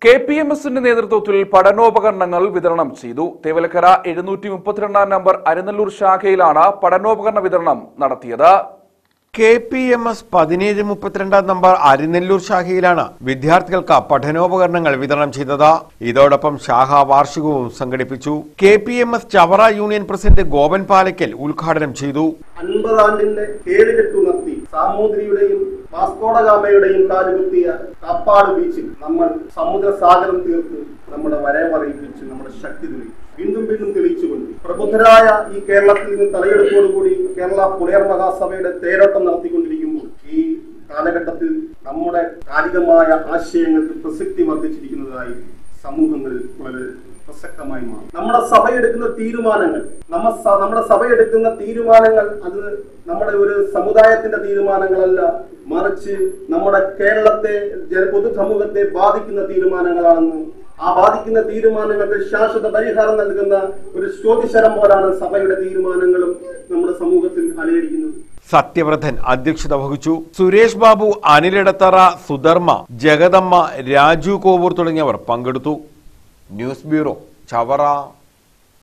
K P M എസിന്റെ നേതൃത്വത്തിൽ പഠനോപകരണങ്ങൾ വിതരണം ചെയ്തു തേവലക്കര എഴുന്നൂറ്റി മുപ്പത്തിരണ്ടാം നമ്പർ അരനല്ലൂർ ശാഖയിലാണ് പഠനോപകരണ വിതരണം നടത്തിയത് കെ പി എം എസ് പതിനേഴ് മുപ്പത്തിരണ്ടാം നമ്പർ അരിനെല്ലൂർ ശാഖയിലാണ് വിദ്യാർത്ഥികൾക്ക് പഠനോപകരണങ്ങൾ വിതരണം ചെയ്തത് ഇതോടൊപ്പം ശാഖ വാർഷികവും സംഘടിപ്പിച്ചു K P M S Chavara union president Gopan Palakkal ഉദ്ഘാടനം ചെയ്തു അൻപതാണ്ടിന്റെ കേടുകെട്ടുണർത്തി സാമൂതിരിയുടെയും വാസ്കോഡഗാമയുടെയും കാലുകുത്തിയ കാപ്പാട് ബീച്ചിൽ നമ്മൾ സമുദ്രസാഗരം തീർത്ത് നമ്മുടെ വരവറിയിപ്പിച്ച് നമ്മുടെ ശക്തി തെളിയിച്ചു വീണ്ടും വീണ്ടും തെളിയിച്ചുകൊണ്ട് പ്രബുദ്ധരായ ഈ കേരളത്തിൽ നിന്ന് തലയെടുപ്പോടുകൂടി കേരള പുലയർ മഹാസഭയുടെ തേരോട്ടം നടത്തിക്കൊണ്ടിരിക്കുമ്പോൾ ഈ കാലഘട്ടത്തിൽ നമ്മുടെ കാലികമായ ആശയങ്ങൾക്ക് പ്രസക്തി വർദ്ധിച്ചിരിക്കുന്നതായി സമൂഹങ്ങളിൽ വളരെ പ്രസക്തമായി മാറും നമ്മുടെ സഭ എടുക്കുന്ന തീരുമാനങ്ങൾ നമ്മ സ- നമ്മുടെ സഭ എടുക്കുന്ന തീരുമാനങ്ങൾ അത് നമ്മുടെ ഒരു സമുദായത്തിന്റെ തീരുമാനങ്ങളല്ല മറിച്ച് നമ്മുടെ കേരളത്തെ ജന- പൊതുസമൂഹത്തെ ബാധിക്കുന്ന തീരുമാനങ്ങളാണെന്ന് ആ ബാധിക്കുന്ന തീരുമാനങ്ങൾക്ക് ശാശ്വത പരിഹാരം നൽകുന്ന ഒരു ചോദ്യശരം പോലാണ് സഭയുടെ തീരുമാനങ്ങളും നമ്മുടെ സമൂഹത്തിൽ അലയടിക്കുന്നത് സത്യവ്രതൻ അധ്യക്ഷത വഹിച്ചു സുരേഷ് ബാബു അനിലിടത്തറ സുധർമ്മ ജഗദമ്മ രാജു കോവൂർ തുടങ്ങിയവർ പങ്കെടുത്തു ന്യൂസ് ബ്യൂറോ ചവറ